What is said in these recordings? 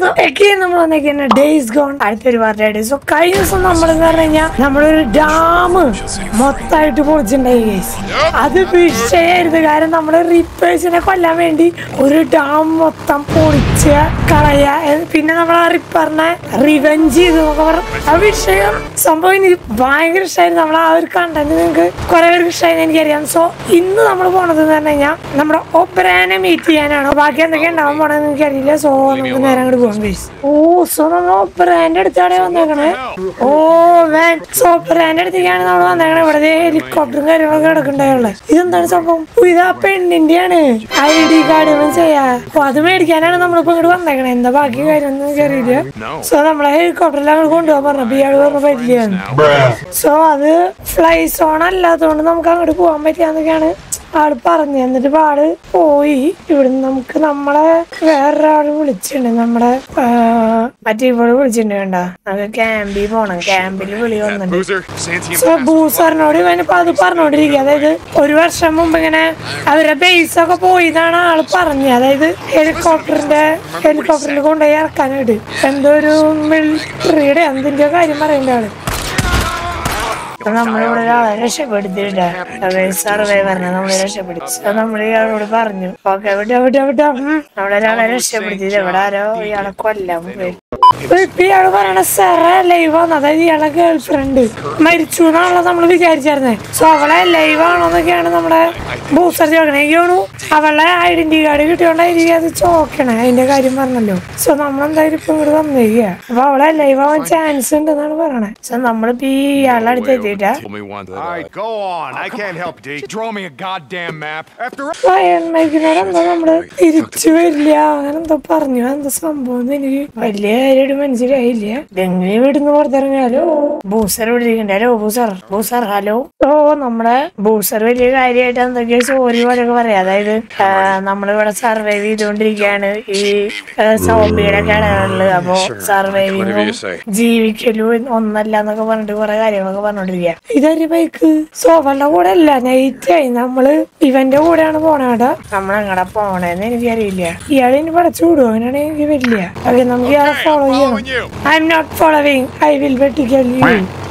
ഇന്നൊക്കെ നമ്മൾ വന്നേക്കുന്ന ഡേയ്സ് ഗോൺ അടുത്തൊരു പാർട്ടി സോ കഴിഞ്ഞ ദിവസം നമ്മൾ എന്ന് പറഞ്ഞു കഴിഞ്ഞാൽ നമ്മളൊരു ഡാം മൊത്തമായിട്ട് പൊളിച്ചിട്ടുണ്ടായി guys. അത് വിഷയായിരുന്നു കാരണം നമ്മള് റിപ്പേഴ്സിനെ കൊല്ലാൻ വേണ്ടി ഒരു ഡാം മൊത്തം പൊളിച്ച് കളയ എ- പിന്നെ നമ്മൾ ആ റിപ്പറിനെ റിവെഞ്ച് ചെയ്തു എന്നൊക്കെ പറഞ്ഞു ആ വിഷയം സംഭവം എനിക്ക് ഭയങ്കര ഇഷ്ടമായിരുന്നു നമ്മൾ ആ ഒരു കണ്ടന്റ് നിങ്ങൾക്ക് കുറെ പേർക്ക് ഇഷ്ടമായിരുന്നു എനിക്കറിയാം സോ ഇന്ന് നമ്മൾ പോണത് എന്ന് പറഞ്ഞു കഴിഞ്ഞാൽ നമ്മുടെ ഒപ്പരാനെ മീറ്റ് ചെയ്യാനാണ് ബാക്കി എന്തൊക്കെ ഉണ്ടാവാൻ പോണെന്ന് എനിക്കറിയില്ല സോ നമുക്ക് നേരെ അങ്ങോട്ട് പോകാം guys. ഓ സോ നമ്മൾ ഒപ്പരാന്റെ അടുത്താണ് വന്നേക്കണേ ഓ വേൻ സോ ഒപ്പരാന്റെ അടുത്തേക്കാണ് നമ്മൾ വന്നേക്കണേ ഇവിടെ ഹെലികോപ്റ്ററും കാര്യങ്ങളൊക്കെ കിടക്കണ്ടായുള്ളത് ഇതെന്താണ് സംഭവം ഓ, ഇത് ആ പെണ്ണിന്റെയാണ് ഐ ഡി കാർഡ് ചെയ്യാ ഓ അത് മേടിക്കാനാണ് നമ്മളിപ്പോ ഇങ്ങോട്ട് വന്നേക്കണേ എന്താ ബാക്കി കാര്യം ഒന്നും എനിക്കറിയില്ല സോ നമ്മളെ ഹെലികോപ്റ്ററിൽ അങ്ങോട്ട് കൊണ്ടുപോകാൻ പറഞ്ഞപ്പോ ഇയാള് പറഞ്ഞ പറ്റില്ല സോ അത് ഫ്ലൈ സോൺ അല്ലാത്തതുകൊണ്ട് നമുക്ക് അങ്ങോട്ട് പോകാൻ പറ്റിയാന്നൊക്കെയാണ് ആള് പറഞ്ഞു എന്നിട്ട് ഇപ്പൊ ആള് പോയി ഇവിടുന്ന് നമുക്ക് നമ്മളെ വേറൊരാള് വിളിച്ചിട്ടുണ്ട് നമ്മുടെ ആ, മറ്റേ ഇവള് വിളിച്ചിട്ടുണ്ട് വേണ്ട നമുക്ക് ക്യാമ്പിൽ പോണം ക്യാമ്പിൽ വിളി വന്നിട്ടുണ്ട് Boozer, Santium. സോ ബൂസറിനോട് ഇവനിപ്പോ അത് പറഞ്ഞോണ്ടിരിക്കുക അതായത് ഒരു വർഷം മുമ്പ് ഇങ്ങനെ അവരെ ബേസ് ഒക്കെ പോയി എന്നാണ് ആള് പറഞ്ഞത് അതായത് ഹെലികോപ്റ്ററിന്റെ ഹെലികോപ്റ്ററിൽ കൊണ്ടുപോയി ഇറക്കാനായിട്ട് എന്തോ ഒരു മിലിറ്ററിയുടെ എന്തിന്റെ കാര്യം പറയേണ്ട ആള് അപ്പൊ നമ്മളിവിടെ ഒരാളെ രക്ഷപ്പെടുത്തിയിട്ടാ സർവൈവറിനെ നമ്മള് രക്ഷപ്പെടുത്തി So നമ്മൾ ഇയാളോട് പറഞ്ഞു ഓക്കെ വിട്ടോ വിട്ടോ വിട്ടോ ഉം. അവിടെ ഒരാളെ രക്ഷപ്പെടുത്തിയത് ഇവിടെ ആരോ ഇയാളെ കൊല്ലാൻ പോയി ഇപ്പൊ ഇപ്പൊ ഇയാള് പറയണ സെറ ലൈവ് ആണ് അതായത് ഇയാളെ ഗേൾ ഫ്രണ്ട് മരിച്ചു എന്നാണല്ലോ നമ്മൾ വിചാരിച്ചായിരുന്നേ സോ അവളെ ലൈവ് ആണോന്നൊക്കെയാണ് നമ്മുടെ ബൂസ്റ്റർ ചോക്കണേ എനിക്കോണു അവളെ ഐഡന്റി കാർഡ് കിട്ടിയോണ്ടായിരിക്കും അത് ചോക്കണേ അതിന്റെ കാര്യം പറഞ്ഞല്ലോ സോ നമ്മളെന്തായാലും ഇപ്പൊ ഇങ്ങോട്ട് വന്നേക്കുക അപ്പൊ അവളെ ലൈവ് ആവാൻ ചാൻസ് ഉണ്ടെന്നാണ് പറയണേ സോ നമ്മളിപ്പോ ഈ ഇയാളെ അടുത്ത് എത്തിയിട്ടാ Told me once that, All uh, right, go on. I can't help you. Draw me a goddamn map. After all, അയൺമൈക്കിനോട് എന്താ നമ്മള് തിരിച്ചു വരില്ല അങ്ങനെ എന്തോ പറഞ്ഞു എന്താ സംഭവം എന്ന് എനിക്ക് വലിയ കാര്യമായിട്ട് മനസ്സിലായില്ല ഇതെങ്ങനെ ഇവിടുന്ന് പുറത്തിറങ്ങിയാലോ ബൂസർ ഇവിടെ ഇരിക്കണ്ട ഹലോ ബൂസർ ബൂസർ ഹലോ ഓ നമ്മുടെ ബൂസർ വലിയ കാര്യമായിട്ട് എന്തൊക്കെയോ സോറി പോലെയൊക്കെ പറയാം അതായത് ആ, നമ്മളിവിടെ സർവൈവ് ചെയ്തുകൊണ്ടിരിക്കുകയാണ് ഈ സോംബിയുടെ കടകളില് അപ്പൊ സർവൈവിങ്ങും ജീവിക്കലും ഒന്നല്ല എന്നൊക്കെ പറഞ്ഞിട്ട് കുറെ കാര്യങ്ങളൊക്കെ പറഞ്ഞോണ്ടിരിക്കുക ഇതൊരു ബൈക്ക് സോഫന്റെ കൂടെ അല്ല നൈറ്റ് ആയി നമ്മള് ഇവന്റെ കൂടെയാണ് പോണേടാ നമ്മൾ എങ്ങടെ പോണേന്ന് എനിക്കറിയില്ല ഇയാളെ ഇനി പടച്ചു വിടുവോ അങ്ങനെയാണെങ്കിൽ എനിക്ക് വരില്ല ഓക്കെ നമുക്ക് ഇയാളെ ഫോളോ ചെയ്യണം I am not following I will വെട്ടിക്കൽ യു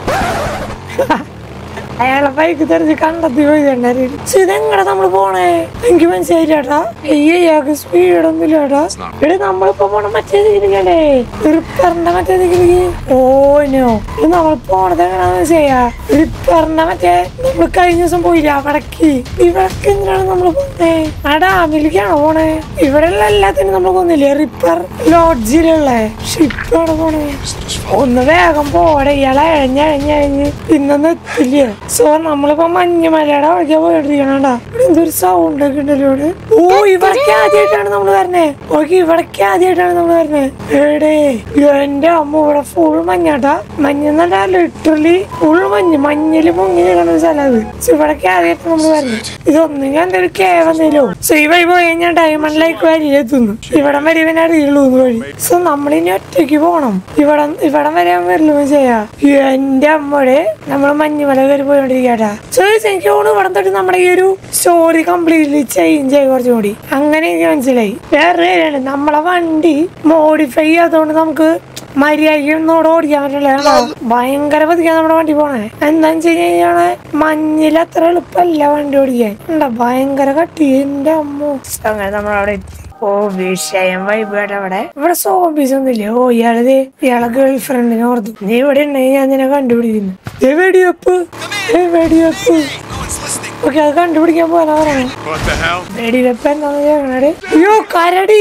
അയാളെ ബൈക്ക് തെറിച്ച് കണ്ടെത്തി പോയിട്ടുണ്ടായിരുന്നു ഇതെങ്ങനെ നമ്മള് പോണേ എനിക്ക് മനസ്സിലായിട്ടാ അയ്യോ ഇയാൾക്ക് സ്പീഡൊന്നും ഇല്ലാട്ടാ ഇവിടെ നമ്മളിപ്പോ പോണ മറ്റേ ദിക്കിലേക്കല്ലേ റിപ്പറിന്റെ മറ്റേ ദിക്കിലേക്ക് ഓനോ ഇത് നമ്മൾ പോണത് എങ്ങനെയാന്ന് ചെയ്യാ റിപ്പറിന്റെ മറ്റേ നമ്മള് കഴിഞ്ഞ ദിവസം പോയില്ല അവിടക്ക് ഇവിടക്ക് എന്തിനാണ് നമ്മൾ പോണേ ആ ഡാമിലേക്കാണോ പോണേ ഇവിടെ എല്ലാത്തിനും നമ്മൾ കൊന്നില്ലേ റിപ്പർ ലോഡ്ജിലുള്ള ഷിപ്പാണ് പോണേ ഒന്ന് വേഗം പോടെ ഇയാളെ എഴഞ്ഞഴഞ്ഞഴഞ്ഞ് ഇന്നൊന്നും എത്തില്ല സോ നമ്മളിപ്പോ മഞ്ഞുമലയുടെ വഴിക്കാ പോയിട്ടിരിക്കണടാ ഇവിടെ എന്തൊരു സൗണ്ട് ഒക്കെ ഉണ്ടല്ലോ ഇവിടെ ഓ ഇവിടേക്ക് ആദ്യമായിട്ടാണ് നമ്മൾ വരണേ ഓക്കെ ഇവിടേക്ക് ആദ്യമായിട്ടാണ് നമ്മൾ വരണേ എടേ എന്റെ അമ്മ ഇവിടെ ഫുൾ മഞ്ഞാട്ടാ മഞ്ഞെന്നല്ല ലിറ്ററലി ഫുൾ മഞ്ഞ് മഞ്ഞില് മുങ്ങി നിൽക്കണ ഒരു സ്ഥലം അത് സോ ഇവിടേക്ക് ആദ്യമായിട്ട് നമ്മൾ വരണേ ഇതൊന്നും ഞാൻ എന്തൊരു കേവ് എന്തെങ്കിലും സോ ഈ വഴി പോയി കഴിഞ്ഞാൽ ഡയമണ്ടിലേക്ക് വരി എത്തുന്നു ഇവിടെ വരെ ഇവനെ അറിയുള്ളൂ എന്ന് വഴി സോ നമ്മളിനി ഒറ്റയ്ക്ക് പോണം ഇവിടെ ഇവിടെ വരെ വരലോ ചെയ്യാ എന്റെ അമ്മയുടെ നമ്മൾ മഞ്ഞുമല കയറി പോയോണ്ടിരിക്കട്ടാ സോ എനിക്ക് തോന്നുന്നു ഇവിടെ തൊട്ട് നമ്മുടെ ഈ ഒരു സ്റ്റോറി കംപ്ലീറ്റ്ലി ചേഞ്ച് ആയി കുറച്ചും കൂടി അങ്ങനെ എനിക്ക് മനസ്സിലായി വേറെ കാര്യമാണ് നമ്മളെ വണ്ടി മോഡിഫൈ ചെയ്യാത്തതുകൊണ്ട് നമുക്ക് മര്യാദയ്ക്ക് ഒന്നുകൂടെ ഓടിക്കാൻ പറ്റില്ല കേട്ടോ. ഭയങ്കര പതിക്കാൻ നമ്മുടെ വണ്ടി പോണേ എന്താന്ന് വെച്ച് കഴിഞ്ഞാൽ മഞ്ഞിൽ അത്ര എളുപ്പമല്ല വണ്ടി ഓടിക്കാൻ ഉണ്ടോ ഭയങ്കര കട്ടി എന്റെ അമ്മ അങ്ങനെ നമ്മളവിടെ എത്തി ഓ വിഷയം വൈബ് കേട്ടോ അവിടെ ഇവിടെ സോംബീസ് ഒന്നുമില്ല ഓ ഇയാളത് ഇയാളെ ഗേൾ ഫ്രണ്ടിനെ ഓർത്തു നീ ഇവിടെ ഉണ്ടെങ്കിൽ ഞാൻ നിന്നെ കണ്ടുപിടിക്കുന്നു ദേ വെടിവെപ്പ് ദേ വെടിവെപ്പ് ഓക്കെ അത് കണ്ടുപിടിക്കാൻ പോകാനാ പറയണേ what the hell? വെടിവെപ്പ് എന്താന്ന് കേൾക്കണേ അയ്യോ കരടി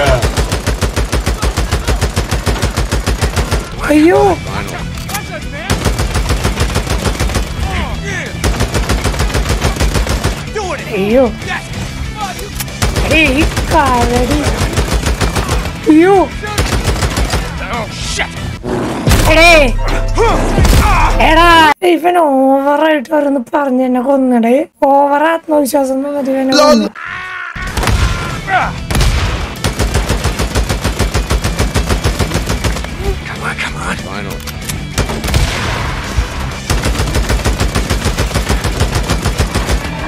അയ്യോ അയ്യോ ഏയ്, ഈ കരടി അയ്യോ എടേ എടാ ഇവൻ ഓവറായിട്ട് ഓരോന്ന് പറഞ്ഞ് എന്നെ കൊന്നടേ ഓവർ ആത്മവിശ്വാസം മതി ഇവനെ കൊന്നു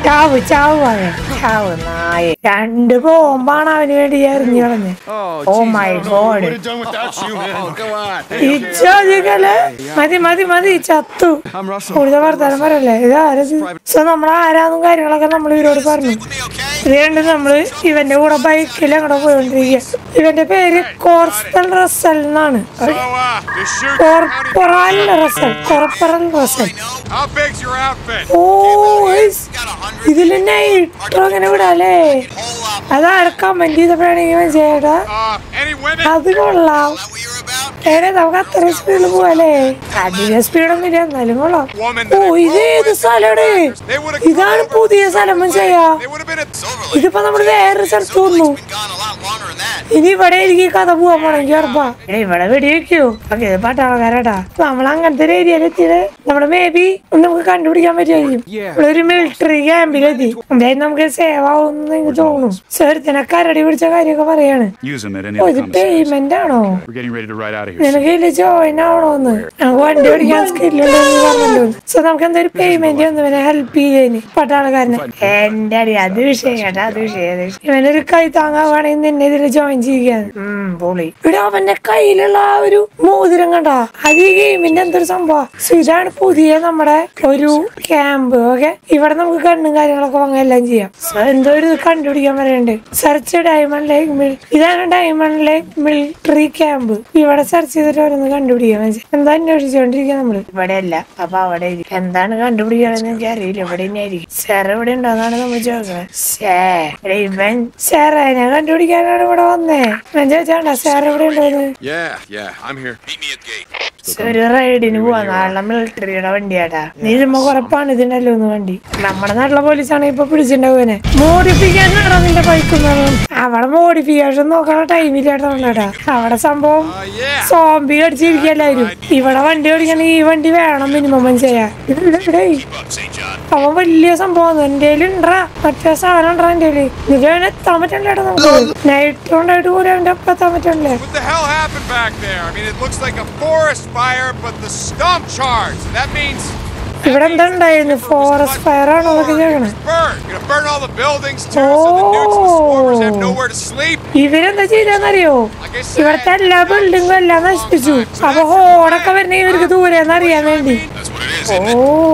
ചാവ് ചാവ് അവൻ ചാവ് നായ രണ്ട് ബോംബാണ് അവന് വേണ്ടി എറിഞ്ഞു കളഞ്ഞ് oh my God Would have done without you, man. Oh, come on. ഇച്ചോദിക്കല് മതി മതി മതി ചത്തു I'm Russell. കൂടുതൽ വർത്താനം പറയല്ലേ ഇത് ആരത് സോ നമ്മൾ ആരാന്നും കാര്യങ്ങളൊക്കെ നമ്മൾ ഇവരോട് പറഞ്ഞു With me, okay? ഇത് കണ്ട് നമ്മള് ഇവന്റെ കൂടെ ബൈക്കിൽ അങ്ങോട്ട് പോയോണ്ടിരിക്കുക ഇവന്റെ പേര് കോർപ്പൽ റസൽ എന്നാണ് So, uh, this shoot county corporal Russell corporal Russell How big's your outfit? Oh guys, Got a hundred. ഇതില് നൈട്രോ ഇങ്ങനെ വിടാല്ലേ Whole lot. അതാരെ കമന്റ് ചെയ്തപ്പോഴാണെങ്കിൽ മനസ്സിലായിട്ടാ Uh, any women? അത് കൊള്ളാം Is that what you're about? ഏടെ നമുക്ക് അത്ര സ്പീഡിൽ പോവാല്ലേ അധികം സ്പീഡൊന്നും ഇല്ല എന്നാലും കൊള്ളാം Woman ഓ that I ഇത് ഏത് സ്ഥലമാണ് They would have ഇതാണ് പുതിയ സ്ഥലം മനസ്സിലായാ They would have been at Silver Lake. ഇതിപ്പോ നമ്മള് വേറൊരു സ്ഥലത്ത് വന്നു Been gone a lot longer than that. ഇനി ഇവിടെ എനിക്ക് ഈ കഥ പോവാൻ പോണെങ്കിൽ ഉറപ്പാ എടാ, ഇവിടെ വെടിവെക്കൂ ഓക്കെ ഇത് പട്ടാളക്കാരാട്ടാ നമ്മൾ അങ്ങനത്തെ ഒരു ഏരിയയിൽ എത്തിയത് നമ്മുടെ മേ ബി നമുക്ക് കണ്ടുപിടിക്കാൻ പറ്റുമായിരിക്കും ഇവിടെ ഒരു മിലിറ്ററി ക്യാമ്പിലെത്തി എന്തായാലും നമുക്ക് സേവ് ആവുമെന്ന് എനിക്ക് തോന്നുന്നു സെർത്തിനെ കരടി പിടിച്ച കാര്യമൊക്കെ പറയാണ് Use them at any oh of ഇത് the commissary. പേയ്മെന്റ് ആണോ We're getting ready to ride out of here. നിനക്ക് ഇതില് ജോയിൻ ആവണോന്ന് നമുക്ക് വണ്ടി ഓടിക്കാൻ സ്കില്ലുണ്ടെന്ന് പറഞ്ഞിട്ടുണ്ട് സോ നമുക്ക് എന്തൊരു പേയ്മെന്റ് ഒന്ന് ഇവനെ ഹെൽപ്പ് ചെയ്തേന് പട്ടാളക്കാരനെ എന്റെ അടി അത് വിഷയം കേട്ടാ അത് വിഷയം അത് വിഷയം. ഇവനൊരു കൈ താങ്ങാവാണെങ്കിൽ നിന്നെ ഇതിൽ ജോയിൻ ചെയ്യാൻ ഉം, പൊളി ഇവിടെ അവന്റെ കയ്യിലുള്ള ആ ഒരു മോതിരം കണ്ടാ അത് ഈ ഗെയിമിന്റെ എന്തൊരു സംഭവം സോ ഇതാണ് പുതിയ നമ്മുടെ ഒരു ക്യാമ്പ് ഓക്കെ ഇവിടെ നമുക്ക് കണ്ണും കാര്യങ്ങളൊക്കെ വാങ്ങാൻ എല്ലാം ചെയ്യാം സോ എന്തോ ഒരു ഇത് കണ്ടുപിടിക്കാൻ പറയുന്നുണ്ട് സെർച്ച് ഡയമണ്ട് ലേക്ക് മിൽ ഇതാണ് ഡയമണ്ട് ലേക്ക് മിലിറ്ററി ക്യാമ്പ് ഇവിടെ സെർച്ച് ചെയ്തിട്ട് ഓരോന്ന് കണ്ടുപിടിക്കാൻ മനസ്സിലായി എന്താ അന്വേഷിച്ചോണ്ടിരിക്കുക നമ്മള് ഇവിടെ അല്ല അപ്പൊ അവിടെ ആയിരിക്കും. എന്താണ് കണ്ടുപിടിക്കണമെന്ന് എനിക്ക് അറിയില്ല ഇവിടെ തന്നെ ആയിരിക്കും സാർ ഇവിടെ ഉണ്ടോന്നാണ് നമ്മൾ ചോദിക്കുന്നത് ശേ എടാ, ഇവൻ സാറേനെ കണ്ടുപിടിക്കാനാണ് ഇവിടെ വന്നേ ഞാൻ ചോദിച്ചാണ്ടാ സാർ ഇവിടെ ഉണ്ടോന്ന് Yeah, yeah, I'm here. Meet me at gate. ഒരു റൈഡിന് പോവാ നാളെ മിലിറ്ററിയുടെ വണ്ടിയാടാ നീ ചുമ്മാ കുറെ പണിതിണ്ടല്ലോ ഒന്ന് വണ്ടി നമ്മുടെ നാട്ടിലെ പോലീസാണ് ഇപ്പൊ പിടിച്ചിട്ടുണ്ടാവുനെ മോഡിഫിക്കേഷൻ ആണോ നിന്റെ ബൈക്കുന്നതും അവിടെ മോഡിഫിക്കേഷൻ നോക്കാനുള്ള ടൈമില്ലാട്ടാ അവിടെ സംഭവം Uh, yeah. സോംബി അടിച്ചിരിക്കല്ലാരും ഇവിടെ വണ്ടി ഓടിക്കണമെങ്കിൽ ഈ വണ്ടി വേണം മിനിമം മനസ്സിലാ ഇവിടെ Buck St. John. അവൻ വലിയ സംഭവം എന്റെ ഉണ്ടാ മറ്റേ സാധനം ഉണ്ടാ എന്റെ നിനക്ക് അവനെ എത്താൻ പറ്റണ്ടേട്ടോ നമുക്ക് നൈറ്റ് കൊണ്ടായിട്ട് പോലും അവന്റെ ഒപ്പം എത്താൻ പറ്റണ്ടേ What the hell happened back there? I mean, it looks like a forest fire, but the stump charged. That means ഇവിടെ എന്താ ഉണ്ടായിരുന്നു ഫോറസ്റ്റ് ഫയർ ആണോ എന്നൊക്കെ ചോദിക്കണേ it's burned. You're gonna burn all the buildings too, so the newts and the swarmers have nowhere to sleep. ഇവരെന്താ ചെയ്തെന്നറിയോ Like I said, ഇവിടുത്തെ എല്ലാ ബിൽഡിങ്ങും എല്ലാം നശിപ്പിച്ചു അപ്പൊ ഹോടൊക്കെ വരുന്ന ഇവർക്ക് ദൂരെന്ന് അറിയാൻ വേണ്ടി That's what it is.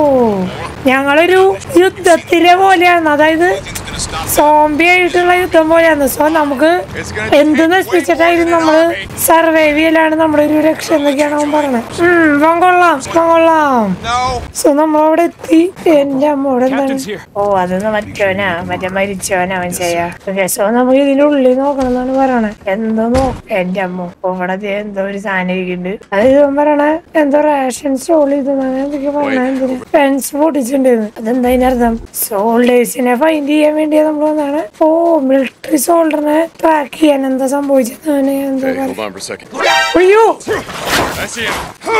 ഓ ഞങ്ങളൊരു യുദ്ധത്തിലെ പോലെയാണ് അതായത് Nothing's gonna stop സോംബി ആയിട്ടുള്ള യുദ്ധം പോലെയാണ് സോ നമുക്ക് എന്ത് നശിപ്പിച്ചിട്ടായിരുന്നു നമ്മള് സർവൈവ് ചെയ്യലാണ് നമ്മുടെ ഒരു രക്ഷ എന്നൊക്കെയാണ് അവൻ പറഞ്ഞത് ഉം ഇവൻ കൊള്ളാം ഇവൻ കൊള്ളാം no. സോ നമ്മളവിടെ എത്തി എന്റെ അമ്മോടെ എന്താണ് ഓ അതൊന്ന് മറ്റവനാ മറ്റേ മരിച്ചവനാ അവൻ ചെയ്യാ ഓക്കെ സോ നമുക്ക് ഇതിന്റെ ഉള്ളിൽ നോക്കണം എന്നാണ് പറയണത് എന്തോ നോ എന്റെ അമ്മ ഓ, ഇവിടെ ദേ എന്തോ ഒരു സാധനം ഇരിക്കുന്നുണ്ട് അത് ഇവൻ പറയണേ എന്തോ റേഷൻ സ്റ്റോൾ ചെയ്തെന്നാണ് എന്തൊക്കെ പറഞ്ഞത് എന്തിന് ഫെൻസ് പൊട്ടിച്ചിട്ടുണ്ടെന്ന് അതെന്താ അതിനർത്ഥം സോൾഡേഴ്സിനെ ഫൈൻഡ് ചെയ്യാൻ വേണ്ടി നമ്മൾ വന്നാണ് ഓ മിലിറ്ററി സോൾഡറിനെ ട്രാക്ക് ചെയ്യാൻ എന്താ സംഭവിച്ചത് അവന് എന്താ Hey, പറയാ hold on for a second. അയ്യോ That's it.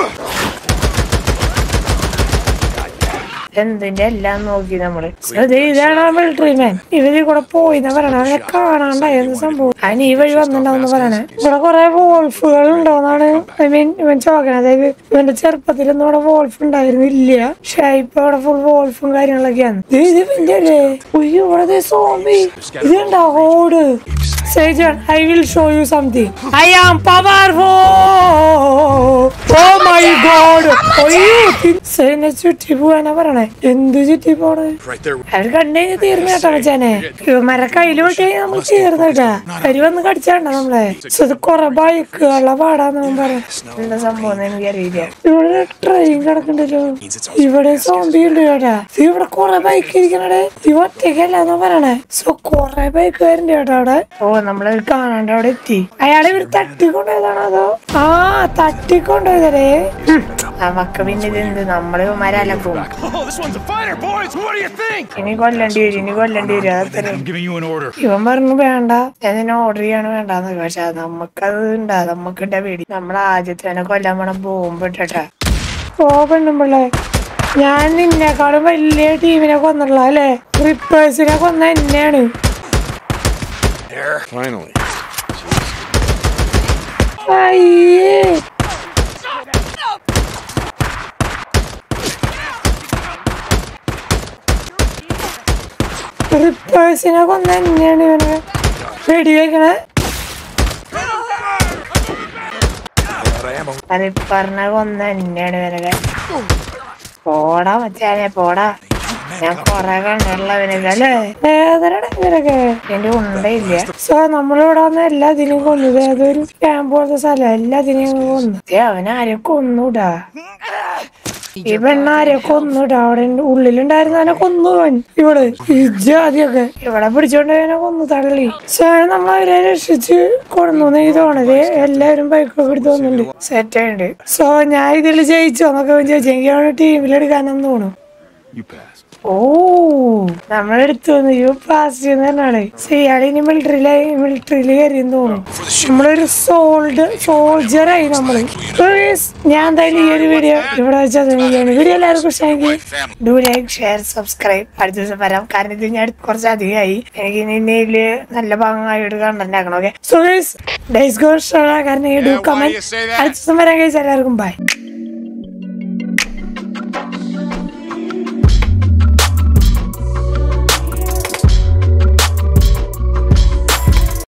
എന്തിന്റെ എല്ലാം നോക്കി നമ്മള് അത് ഇതാണ് മിലിറ്ററി മാൻ ഇവര് കൂടെ പോയി എന്നാ പറയണ അവനെ കാണാണ്ടായി എന്ത് സംഭവം അവൻ ഈ വഴി വന്നിട്ടുണ്ടാവുന്ന പറയണേ ഇവിടെ കുറെ വോൾഫുകൾ ഉണ്ടോന്നാണ് ഐ മീൻ ഇവൻ ചോദിക്കണത് അതായത് ഇവന്റെ ചെറുപ്പത്തിലൊന്നും ഇവിടെ വോൾഫ് ഉണ്ടായിരുന്നില്ല പക്ഷെ ഇപ്പൊ ഇവിടെ ഫുൾ വോൾഫും കാര്യങ്ങളൊക്കെയാണ് ദേ ഇത് ഇവന്റെ അല്ലേ ഉയ്യോ ഇവിടെ സോംബി ഇത് കണ്ടാ ഓട് Sajan, I will show you something. I am powerful. Oh my god. അയ്യോ സൈനെ ചുറ്റി പോവാനാ പറയണേ എന്ത് ചുറ്റി പോണേ Right there. അവർ കണ്ടു തീർന്നു കേട്ടോ മച്ചാനെ ഇവന്മാരെ കയ്യിൽ വിട്ടേ നമ്മൾ തീർന്നു കേട്ടാ അവര് വന്ന് കടിച്ചാണ്ട നമ്മളെ So ഇത് കൊറേ ബൈക്കുകളുടെ പാടാന്ന് അവൻ പറയാം എന്താ സംഭവം എനിക്കറിയില്ല ഇവിടെ ട്രെയിൻ കിടക്കണ്ടല്ലോ ഇവിടെ സോംബി ഉണ്ട് കേട്ടാ ഇത് ഇവിടെ കൊറേ ബൈക്ക് ഇരിക്കണേ ഇവ ഒറ്റയ്ക്കല്ലാന്നാ പറയണേ സോ കൊറേ ബൈക്ക് വരുന്നുണ്ട് കേട്ടോ അവിടെ ഓ നമ്മളത് കാണാണ്ട് അവിടെ എത്തി അയാളെ ഇവര് തട്ടിക്കൊണ്ടുപോയതാണോ അതോ ആ തട്ടിക്കൊണ്ടുപോയതേ നമുക്ക് പിന്നെ ഇതെന്ത് നമ്മള് മരലക്കും Oh, this one's a fighter, boys. What do you think? ഇനി കൊല്ലണ്ടി വരും ഇനി കൊല്ലണ്ടി വരും അതത്ര I'm giving you an order. ഇവൻ പറഞ്ഞു വേണ്ട ഇതിനെ ഓർഡർ ചെയ്യാണ് വേണ്ടെന്ന് പക്ഷെ അത് നമുക്കത് ഉണ്ടാ നമുക്കിട്ട പേടി നമ്മളെ ആദ്യത്തെ തന്നെ കൊല്ലാൻ വേണം ബോംബ് ഇട്ടട്ടാ ഓ പെണ്ണുമ്പിള്ളേ ഞാൻ നിന്നെക്കാളും വലിയ ടീമിനെ കൊന്നുള്ള അല്ലേ റിപ്പേഴ്സിനെ കൊന്ന എന്നെയാണ് There. Finally. അയ്യേ റിപ്പേഴ്സിനെ കൊന്ന തന്നെയാണ് ഇവനെ വെടി വെക്കണേ റിപ്പറിനെ കൊന്ന തന്നെയാണ് ഇവനൊക്കെ പോടാ മച്ചാനെ പോടാ ഞാൻ കൊറേ കണ്ടുള്ളവനൊക്കെ അല്ലേ വേദനയുടെ ഇവരൊക്കെ എന്റെ ഉണ്ടയില്ല സോ നമ്മളിവിടെ വന്ന എല്ലാത്തിനും കൊന്നത് അതൊരു ക്യാമ്പ് പോലത്തെ സ്ഥലം എല്ലാത്തിനെയും കൊന്നു ദേ, അവനാരെ കൊന്നൂടാ ഈ പെണ്ണാരെ കൊന്നുടാ അവിടെ ഉള്ളിലുണ്ടായിരുന്നവനെ കൊന്നു അവൻ ഇവിടെ ഇജാതിയൊക്കെ ഇവിടെ പിടിച്ചോണ്ട് അവനെ കൊന്നു തള്ളി പക്ഷേ നമ്മൾ അവരെ രക്ഷിച്ച് കൊണ്ടു തോണത് എല്ലാവരും ബൈക്കൊക്കെ എടുത്ത് വന്നിട്ടുണ്ട് സെറ്റ് ആയിട്ടുണ്ട് സോ ഞാൻ ഇതിൽ ജയിച്ചോ എന്നൊക്കെ ചോദിച്ചു എനിക്ക് അവനെ ടീമിലെടുക്കാനെന്ന് തോന്നുന്നു You passed. ഓ നമ്മളെടുത്തു വന്നു യു പാസ് ചെയ്യുന്നതാണ് ഇയാൾ ഇനി മിലിറ്ററിയിലായി മിലിറ്ററിയിൽ കയറിയെന്ന് തോന്നുന്നു നമ്മളൊരു സോൾഡ് സോൾജറായി നമ്മള് Guys, ഞാൻ എന്തായാലും ഈ ഒരു വീഡിയോ ഇവിടെ വെച്ചാൽ വീഡിയോ എല്ലാവർക്കും ഇഷ്ടമെങ്കിൽ ഡു ലൈക്ക് ഷെയർ സബ്സ്ക്രൈബ് അടുത്ത ദിവസം വരാം കാരണം ഇത് ഞാൻ കുറച്ച് അധികമായി എനിക്ക് ഇനി ഇതില് നല്ല ഭാഗമായിട്ട് കണ്ടന്റ് ആക്കണം ഓക്കെ സോ ഗൈസ് ഡേസ് ഗോ കാരണം ഈ do Yeah, why comment you say that? അടുത്ത ദിവസം വരാൻ കഴിച്ച എല്ലാവർക്കും ബൈ